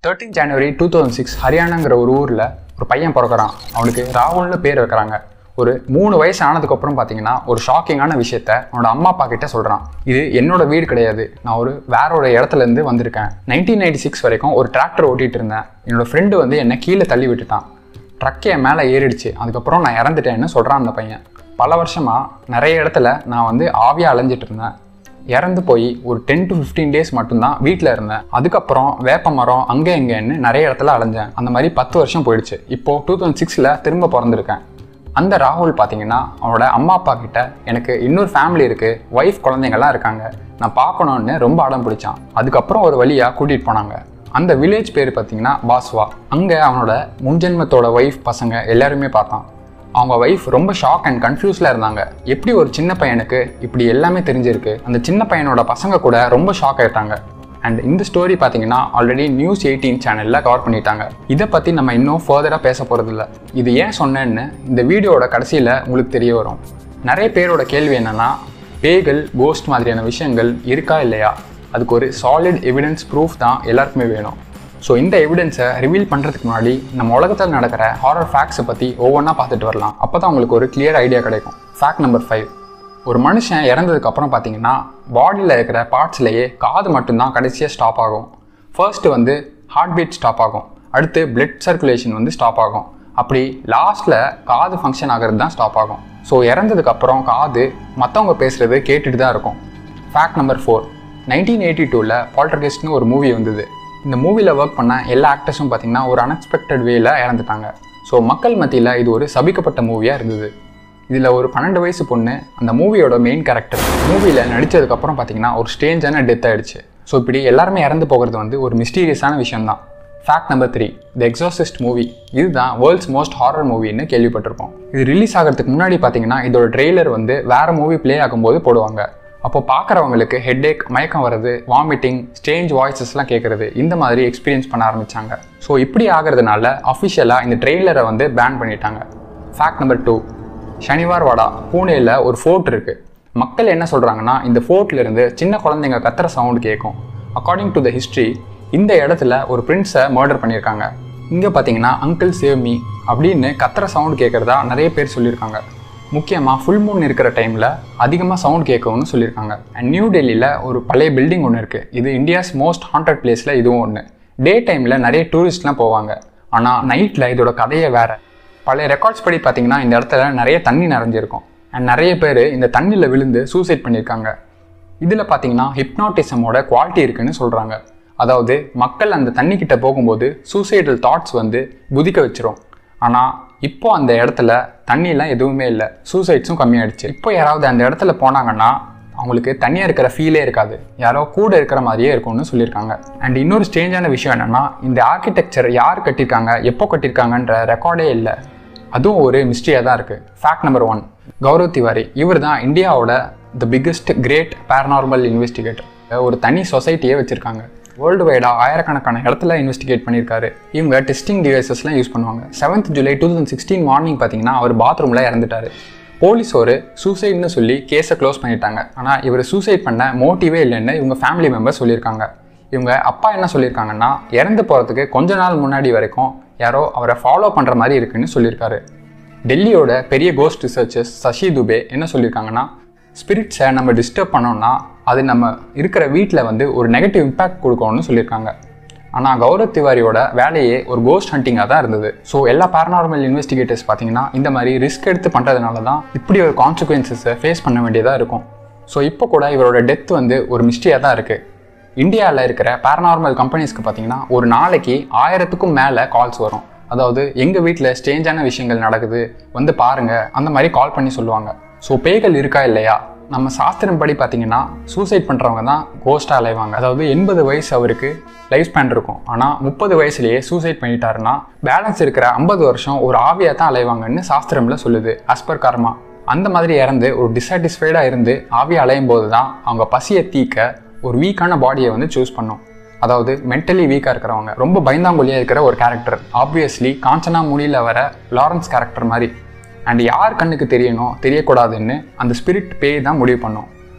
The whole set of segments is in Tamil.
thirteen January two thousand six ஹரியானாங்கிற ஒரு ஊரில் ஒரு பையன் பிறக்கிறான் அவனுக்கு ராகுல்னு பேர் வைக்கிறாங்க ஒரு மூணு வயசு ஆனதுக்கப்புறம் பார்த்தீங்கன்னா ஒரு ஷாக்கிங்கான விஷயத்த அவனோட அம்மா அப்பா கிட்ட சொல்கிறான் இது என்னோட வீடு கிடையாது நான் ஒரு வேற ஒரு இடத்துல இருந்து வந்திருக்கேன் நைன்டீன் நைன்டி சிக்ஸ் வரைக்கும் ஒரு டிராக்டர் ஓட்டிகிட்டு இருந்தேன் என்னோட ஃப்ரெண்டு வந்து என்னை கீழே தள்ளி விட்டுட்டான் ட்ரக் என் மேலே ஏறிடுச்சு அதுக்கப்புறம் நான் இறந்துட்டேன்னு சொல்கிறான் அந்த பையன் பல வருஷமாக நிறைய இடத்துல நான் வந்து ஆவியாக அலைஞ்சிட்டு இருந்தேன் இறந்து போய் ஒரு டென் டு ஃபிஃப்டீன் டேஸ் மட்டும்தான் வீட்டில் இருந்தேன் அதுக்கப்புறம் வேப்ப மரம் அங்கே இங்கேன்னு நிறைய இடத்துல அலைஞ்சேன் அந்த மாதிரி பத்து வருஷம் போயிடுச்சு இப்போது டூ தௌசண்ட் சிக்ஸில் திரும்ப பிறந்திருக்கேன் அந்த ராகுல் பார்த்தீங்கன்னா அவனோட அம்மா அப்பா கிட்ட எனக்கு இன்னொரு ஃபேமிலி இருக்குது ஒய்ஃப் குழந்தைங்கள்லாம் இருக்காங்க நான் பார்க்கணுன்னு ரொம்ப அடம் பிடிச்சான் அதுக்கப்புறம் ஒரு வழியாக கூட்டிகிட்டு போனாங்க அந்த வில்லேஜ் பேர் பார்த்தீங்கன்னா பாஸ்வா அங்கே அவனோட முன்ஜென்மத்தோட ஒய்ஃப் பசங்க எல்லாருமே பார்த்தான் அவங்க ஒய்ஃப் ரொம்ப ஷாக் அண்ட் கன்ஃபியூஸில் இருந்தாங்க எப்படி ஒரு சின்ன பையனுக்கு இப்படி எல்லாமே தெரிஞ்சிருக்கு அந்த சின்ன பையனோட பசங்க கூட ரொம்ப ஷாக் ஆயிட்டாங்க அண்ட் இந்த ஸ்டோரி பார்த்தீங்கன்னா ஆல்ரெடி நியூஸ் எயிட்டீன் சேனலில் கவர் பண்ணிட்டாங்க இதை பற்றி நம்ம இன்னும் ஃபர்தராக பேச போகிறதில்ல இது ஏன் சொன்னேன்னு இந்த வீடியோவோட கடைசியில் உங்களுக்கு தெரிய வரும் நிறைய பேரோட கேள்வி என்னென்னா பேய்கள் கோஸ்ட் மாதிரியான விஷயங்கள் இருக்கா இல்லையா அதுக்கு ஒரு சாலிட் எவிடன்ஸ் ப்ரூஃப் தான் எல்லாருக்குமே வேணும் ஸோ இந்த எவிடன்ஸை ரிவீல் பண்ணுறதுக்கு முன்னாடி நம்ம உலகத்தில் நடக்கிற ஹாரர் ஃபேக்ட்ஸை பற்றி ஒவ்வொன்றா பார்த்துட்டு வரலாம் அப்போ தான் உங்களுக்கு ஒரு கிளியர் ஐடியா கிடைக்கும் ஃபேக்ட் நம்பர் ஃபைவ் ஒரு மனுஷன் இறந்ததுக்கு அப்புறம் பார்த்தீங்கன்னா பாடியில் இருக்கிற பார்ட்ஸ்லேயே காது மட்டும்தான் கடைசியாக ஸ்டாப் ஆகும் ஃபர்ஸ்ட்டு வந்து ஹார்ட் பீட் ஸ்டாப் ஆகும் அடுத்து பிளட் சர்க்குலேஷன் வந்து ஸ்டாப் ஆகும் அப்படி லாஸ்ட்டில் காது ஃபங்க்ஷன் ஆகிறது தான் ஸ்டாப் ஆகும் ஸோ இறந்ததுக்கப்புறம் காது மற்றவங்க பேசுகிறது கேட்டுட்டு தான் இருக்கும் fact number four nineteen eighty டூவில் பால்டர்கெஸ்ட்னு ஒரு மூவி வந்தது இந்த மூவியில் ஒர்க் பண்ண எல்லா ஆக்டர்ஸும் பார்த்தீங்கன்னா ஒரு அன்எக்ஸ்பெக்டட் வேல இறந்துட்டாங்க ஸோ மக்கள் மத்தியில் இது ஒரு சபிக்கப்பட்ட மூவியாக இருந்தது இதில் ஒரு பன்னெண்டு வயசு பொண்ணு அந்த மூவியோட மெயின் கேரக்டர் மூவியில் நடித்ததுக்கப்புறம் பார்த்தீங்கன்னா ஒரு ஸ்டேஞ்சான டெத் ஆயிடுச்சு ஸோ இப்படி எல்லாருமே இறந்து போகிறது வந்து ஒரு மிஸ்டீரியஸான விஷயம் தான் fact number three the exorcist movie இதுதான் வேர்ல்ட்ஸ் மோஸ்ட் ஹாரர் மூவின்னு கேள்விப்பட்டிருப்போம் இது ரிலீஸ் ஆகிறதுக்கு முன்னாடி பார்த்தீங்கன்னா இதோட ட்ரெய்லர் வந்து வேற மூவி ப்ளே ஆகும்போது போடுவாங்க அப்போ பார்க்குறவங்களுக்கு ஹெட்ஏக் மயக்கம் வர்றது வாமிட்டிங் ஸ்டேஞ்ச் வாய்ஸஸ்லாம் கேட்குறது இந்த மாதிரி எக்ஸ்பீரியன்ஸ் பண்ண ஆரம்பித்தாங்க ஸோ இப்படி ஆகிறதுனால அஃபிஷியலாக இந்த ட்ரெய்லரை வந்து பேன் பண்ணிட்டாங்க ஃபேக்ட் நம்பர் டூ சனிவார் வாடா பூனேயில் ஒரு ஃபோர்ட் இருக்குது மக்கள் என்ன சொல்கிறாங்கன்னா இந்த ஃபோர்ட்ல இருந்து சின்ன குழந்தைங்க கத்துற சவுண்ட் கேட்கும் அக்கார்டிங் டு த ஹிஸ்ட்ரி இந்த இடத்துல ஒரு பிரின்ஸை மர்டர் பண்ணியிருக்காங்க இங்கே பார்த்தீங்கன்னா அங்கிள் சேவ் மீ அப்படின்னு கத்துற சவுண்ட் கேட்குறதா நிறைய பேர் சொல்லியிருக்காங்க முக்கியமாக ஃபுல் மூன் இருக்கிற டைமில் அதிகமாக சவுண்ட் கேட்கும்னு சொல்லியிருக்காங்க அண்ட் நியூ டெல்லியில் ஒரு பழைய பில்டிங் ஒன்று இருக்குது இது இந்தியாஸ் மோஸ்ட் ஹாண்டட் பிளேஸில் இதுவும் ஒன்று டே டைமில் நிறைய டூரிஸ்ட்லாம் போவாங்க ஆனால் நைட்டில் இதோட கதையே வேறு பழைய ரெக்கார்ட்ஸ் படி பார்த்தீங்கன்னா இந்த இடத்துல நிறைய தண்ணி நிறைஞ்சிருக்கும் அண்ட் நிறைய பேர் இந்த தண்ணியில் விழுந்து சூசைட் பண்ணியிருக்காங்க இதில் பார்த்தீங்கன்னா ஹிப்னாட்டிசமோட குவாலிட்டி இருக்குன்னு சொல்கிறாங்க அதாவது மக்கள் அந்த தண்ணிக்கிட்ட போகும்போது சூசைடல் தாட்ஸ் வந்து குதிக்க வச்சிரும் ஆனால் இப்போ அந்த இடத்துல தண்ணிலாம் எதுவுமே இல்லை சூசைட்ஸும் கம்மியாயிடுச்சு இப்போ யாராவது அந்த இடத்துல போனாங்கன்னா அவங்களுக்கு தனியாக இருக்கிற ஃபீலே இருக்காது யாரோ கூட இருக்கிற மாதிரியே இருக்கும்னு சொல்லியிருக்காங்க அண்ட் இன்னொரு ஸ்டேஞ்சான விஷயம் என்னென்னா இந்த ஆர்கிடெக்சர் யார் கட்டியிருக்காங்க எப்போ கட்டியிருக்காங்கன்ற ரெக்கார்டே இல்லை அதுவும் ஒரு மிஸ்ட்ரியாக தான் இருக்குது fact number one Gaurav Tiwari இவர் தான் இந்தியாவோட the biggest great paranormal investigator ஒரு தனி சொசைட்டியே வச்சுருக்காங்க வேர்ல்டு வைடாக ஆயிரக்கணக்கான இடத்துல இன்வெஸ்டிகேட் பண்ணியிருக்காரு இவங்க டெஸ்டிங் டிவைசஸ்லாம் யூஸ் பண்ணுவாங்க seventh July two thousand sixteen morning பார்த்தீங்கன்னா அவர் பாத்ரூமில் இறந்துட்டாரு போலீஸ் ஒரு சூசைட்னு சொல்லி கேஸை க்ளோஸ் பண்ணிட்டாங்க ஆனால் இவர் சூசைட் பண்ண மோட்டிவே இல்லைன்னு இவங்க ஃபேமிலி மெம்பர் சொல்லியிருக்காங்க இவங்க அப்பா என்ன சொல்லியிருக்காங்கன்னா இறந்து போகிறதுக்கு கொஞ்ச நாள் முன்னாடி வரைக்கும் யாரோ அவரை ஃபாலோ பண்ணுற மாதிரி இருக்குன்னு சொல்லியிருக்காரு டெல்லியோட பெரிய கோஸ்ட் ரிசர்ச்சர்ஸ் சசி துபே என்ன சொல்லியிருக்காங்கன்னா ஸ்பிரிட்ஸை நம்ம டிஸ்டர்ப் பண்ணோம்னா அது நம்ம இருக்கிற வீட்டில் வந்து ஒரு நெகட்டிவ் இம்பேக்ட் கொடுக்கும்னு சொல்லியிருக்காங்க ஆனால் கௌரவ் திவாரியோட வேலையே ஒரு கோஸ்ட் ஹண்டிங்காக தான் இருந்தது ஸோ எல்லா பேரநார்மல் இன்வெஸ்டிகேட்டர்ஸ் பார்த்தீங்கன்னா இந்த மாதிரி ரிஸ்க் எடுத்து பண்ணுறதுனால தான் இப்படி ஒரு கான்சிக்வன்சஸை ஃபேஸ் பண்ண வேண்டியதாக இருக்கும் ஸோ இப்போ கூட இவரோட டெத் வந்து ஒரு மிஸ்ட்ரியாக தான் இருக்குது இந்தியாவில் இருக்கிற பேரநார்மல் கம்பெனிஸ்க்கு பார்த்தீங்கன்னா ஒரு நாளைக்கு ஆயிரத்துக்கும் மேலே கால்ஸ் வரும் அதாவது எங்கள் வீட்டில் ஸ்டேஞ்சான விஷயங்கள் நடக்குது வந்து பாருங்கள் அந்த மாதிரி கால் பண்ணி சொல்லுவாங்க ஸோ பேய்கள் இருக்கா இல்லையா நம்ம சாஸ்திரம் படி பார்த்தீங்கன்னா சூசைட் பண்ணுறவங்க தான் கோஸ்ட்டாக அலைவாங்க அதாவது எண்பது வயசு அவருக்கு லைஃப் ஸ்பேன் இருக்கும் ஆனால் முப்பது வயசுலேயே சூசைட் பண்ணிட்டாருன்னா பேலன்ஸ் இருக்கிற ஐம்பது வருஷம் ஒரு ஆவியாக தான் அலைவாங்கன்னு சாஸ்திரமில் சொல்லுது அஸ்பர் கர்மா அந்த மாதிரி இறந்து ஒரு டிஸாட்டிஸ்ஃபைடாக இருந்து ஆவியாக அலையும் போது தான் அவங்க பசியை தீக்க ஒரு வீக்கான பாடியை வந்து சூஸ் பண்ணும் அதாவது மென்டலி வீக்காக இருக்கிறவங்க ரொம்ப பயந்தாங்கொல்லியாக இருக்கிற ஒரு கேரக்டர் ஆப்வியஸ்லி காஞ்சனா மொழியில் வர லாரன்ஸ் கேரக்டர் மாதிரி அண்ட் யார் கண்ணுக்கு தெரியணும் தெரியக்கூடாதுன்னு அந்த ஸ்பிரிட் பேய் தான் முடிவு பண்ணும்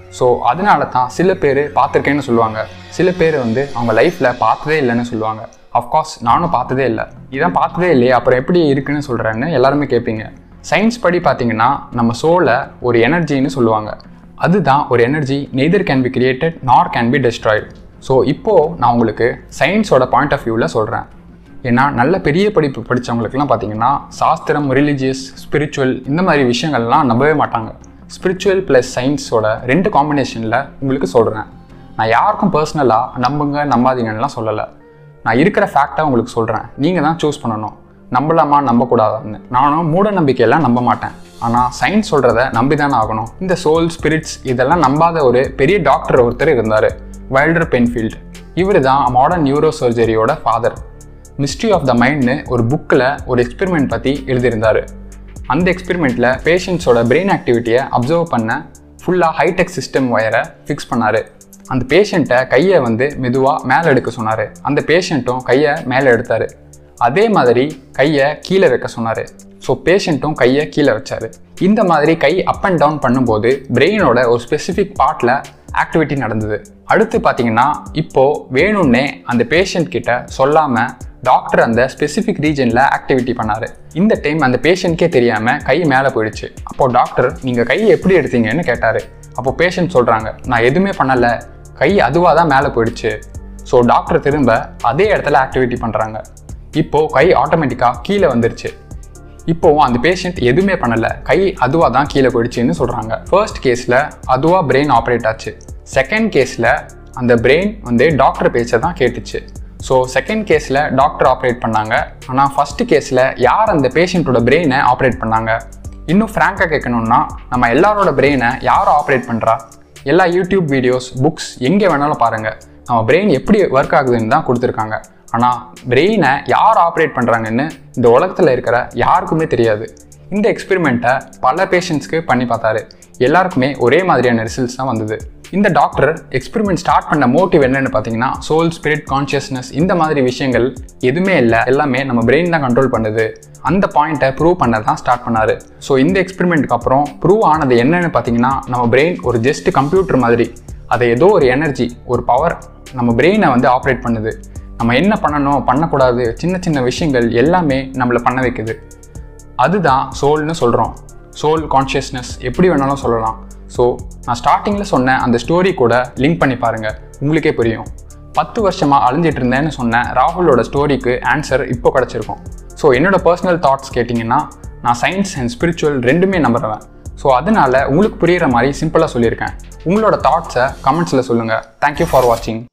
ஸோ அதனால தான் சில பேர் பார்த்துருக்கேன்னு சொல்லுவாங்க சில பேர் வந்து அவங்க லைஃப்பில் பார்த்ததே இல்லைன்னு சொல்லுவாங்க அஃப்கோர்ஸ் நானும் பார்த்ததே இல்லை இதான் பார்த்ததே இல்லையே அப்புறம் எப்படி இருக்குன்னு சொல்கிறேன்னு எல்லாருமே கேட்பீங்க சயின்ஸ் படி பார்த்தீங்கன்னா நம்ம சோலை ஒரு எனர்ஜின்னு சொல்லுவாங்க அதுதான் ஒரு energy neither can be created nor can be destroyed so இப்போது நான் உங்களுக்கு சயின்ஸோட பாயிண்ட் ஆஃப் வியூவில் சொல்கிறேன் ஏன்னா நல்ல பெரிய படிப்பு படித்தவங்களுக்குலாம் பார்த்தீங்கன்னா சாஸ்திரம் ரிலீஜியஸ் ஸ்பிரிச்சுவல் இந்த மாதிரி விஷயங்கள்லாம் நம்பவே மாட்டாங்க ஸ்பிரிச்சுவல் ப்ளஸ் சயின்ஸோட ரெண்டு காம்பினேஷனில் உங்களுக்கு சொல்கிறேன் நான் யாருக்கும் பர்சனலாக நம்புங்க நம்பாதீங்கன்னுலாம் சொல்லலை நான் இருக்கிற ஃபேக்டை உங்களுக்கு சொல்கிறேன் நீங்கள் தான் சூஸ் பண்ணணும் நம்பலாமா நம்பக்கூடாதான்னு நானும் மூட நம்பிக்கையெல்லாம் நம்ப மாட்டேன் ஆனால் சயின்ஸ் சொல்கிறத நம்பி தானே ஆகணும் இந்த சோல் ஸ்பிரிட்ஸ் இதெல்லாம் நம்பாத ஒரு பெரிய டாக்டர் ஒருத்தர் இருந்தார் வைல்டர் பென்ஃபீல்ட் இவர் தான் மாடர்ன் நியூரோ சர்ஜரியோட ஃபாதர் மிஸ்ட்ரி ஆஃப் த மைண்ட்னு ஒரு புக்கில் ஒரு எக்ஸ்பெரிமெண்ட் பற்றி எழுதியிருந்தார் அந்த எக்ஸ்பெரிமெண்ட்டில் பேஷண்ட்ஸோட பிரெயின் ஆக்டிவிட்டியை அப்சர்வ் பண்ண ஃபுல்லாக ஹைடெக் சிஸ்டம் ஒயரை ஃபிக்ஸ் பண்ணார் அந்த பேஷண்ட்டை கையை வந்து மெதுவாக மேலே எடுக்க சொன்னார் அந்த பேஷண்ட்டும் கையை மேலே எடுத்தார் அதே மாதிரி கையை கீழே வைக்க சொன்னார் ஸோ பேஷண்ட்டும் கையை கீழே வச்சார் இந்த மாதிரி கை அப் அண்ட் டவுன் பண்ணும்போது பிரெயினோட ஒரு ஸ்பெசிஃபிக் பார்ட்டில் ஆக்டிவிட்டி நடந்தது அடுத்து பார்த்தீங்கன்னா இப்போது வேணும்னே அந்த பேஷண்ட் கிட்ட சொல்லாமல் டாக்டர் அந்த ஸ்பெசிஃபிக் ரீஜனில் ஆக்டிவிட்டி பண்ணார் இந்த டைம் அந்த பேஷண்ட்கே தெரியாமல் கை மேலே போயிடுச்சு அப்போது டாக்டர் நீங்கள் கையை எப்படி எடுத்தீங்கன்னு கேட்டார் அப்போ பேஷண்ட் சொல்கிறாங்க நான் எதுவுமே பண்ணலை கை அதுவாக தான் மேலே போயிடுச்சு ஸோ டாக்டர் திரும்ப அதே இடத்துல ஆக்டிவிட்டி பண்ணுறாங்க இப்போது கை ஆட்டோமேட்டிக்காக கீழே வந்துருச்சு இப்போவும் அந்த பேஷண்ட் எதுவுமே பண்ணலை கை அதுவாக தான் கீழே போயிடுச்சுன்னு சொல்கிறாங்க ஃபர்ஸ்ட் கேஸில் அதுவாக பிரெயின் ஆப்ரேட் ஆச்சு செகண்ட் கேஸில் அந்த பிரெயின் வந்து டாக்டர் பேச்சை தான் கேட்டுச்சு ஸோ செகண்ட் கேஸில் டாக்டர் ஆப்ரேட் பண்ணாங்க ஆனால் ஃபஸ்ட்டு கேஸில் யார் அந்த பேஷண்ட்டோட பிரெயினை ஆப்ரேட் பண்ணாங்க இன்னும் ஃப்ராங்காக கேட்கணும்னா நம்ம எல்லாரோட பிரெயினை யார் ஆப்ரேட் பண்ணுறா எல்லா யூடியூப் வீடியோஸ் புக்ஸ் எங்கே வேணாலும் பாருங்கள் நம்ம பிரெயின் எப்படி ஒர்க் ஆகுதுன்னு தான் கொடுத்துருக்காங்க ஆனால் பிரெயினை யார் ஆப்ரேட் பண்ணுறாங்கன்னு இந்த உலகத்தில் இருக்கிற யாருக்குமே தெரியாது இந்த எக்ஸ்பெரிமெண்ட்டை பல பேஷண்ட்ஸ்க்கு பண்ணி பார்த்தாரு எல்லாருக்குமே ஒரே மாதிரியான ரிசல்ட்ஸ் தான் வந்தது இந்த டாக்டர் எக்ஸ்பெரிமெண்ட் ஸ்டார்ட் பண்ண மோட்டிவ் என்னன்னு பார்த்தீங்கன்னா சோல் ஸ்பிரிட் கான்ஷியஸ்னஸ் இந்த மாதிரி விஷயங்கள் எதுவுமே இல்லை எல்லாமே நம்ம பிரெயின் தான் கண்ட்ரோல் பண்ணுது அந்த பாயிண்ட்டை ப்ரூவ் பண்ண தான் ஸ்டார்ட் பண்ணாரு ஸோ இந்த எக்ஸ்பெரிமெண்ட்டுக்கு அப்புறம் ப்ரூவ் ஆனது என்னன்னு பார்த்தீங்கன்னா நம்ம பிரெயின் ஒரு ஜஸ்ட் கம்ப்யூட்டர் மாதிரி அதை ஏதோ ஒரு எனர்ஜி ஒரு பவர் நம்ம பிரெயினை வந்து ஆப்ரேட் பண்ணுது நம்ம என்ன பண்ணணும் பண்ணக்கூடாது சின்ன சின்ன விஷயங்கள் எல்லாமே நம்மளை பண்ண வைக்குது அதுதான் சோல்னு சொல்கிறோம் சோல் கான்ஷியஸ்னஸ் எப்படி வேணாலும் சொல்லலாம் ஸோ நான் ஸ்டார்டிங்கில் சொன்ன அந்த ஸ்டோரி கூட லிங்க் பண்ணி பாருங்கள் உங்களுக்கே புரியும் பத்து வருஷமாக அழிஞ்சிட்டு இருந்தேன்னு சொன்ன ராகுலோட ஸ்டோரிக்கு ஆன்சர் இப்போ கிடச்சிருக்கும் ஸோ என்னோட பர்சனல் தாட்ஸ் கேட்டிங்கன்னா நான் சயின்ஸ் அண்ட் ஸ்பிரிச்சுவல் ரெண்டுமே நம்புறேன் ஸோ அதனால உங்களுக்கு புரிகிற மாதிரி சிம்பிளாக சொல்லியிருக்கேன் உங்களோட தாட்ஸை கமெண்ட்ஸில் சொல்லுங்கள் தேங்க்யூ ஃபார் வாட்சிங்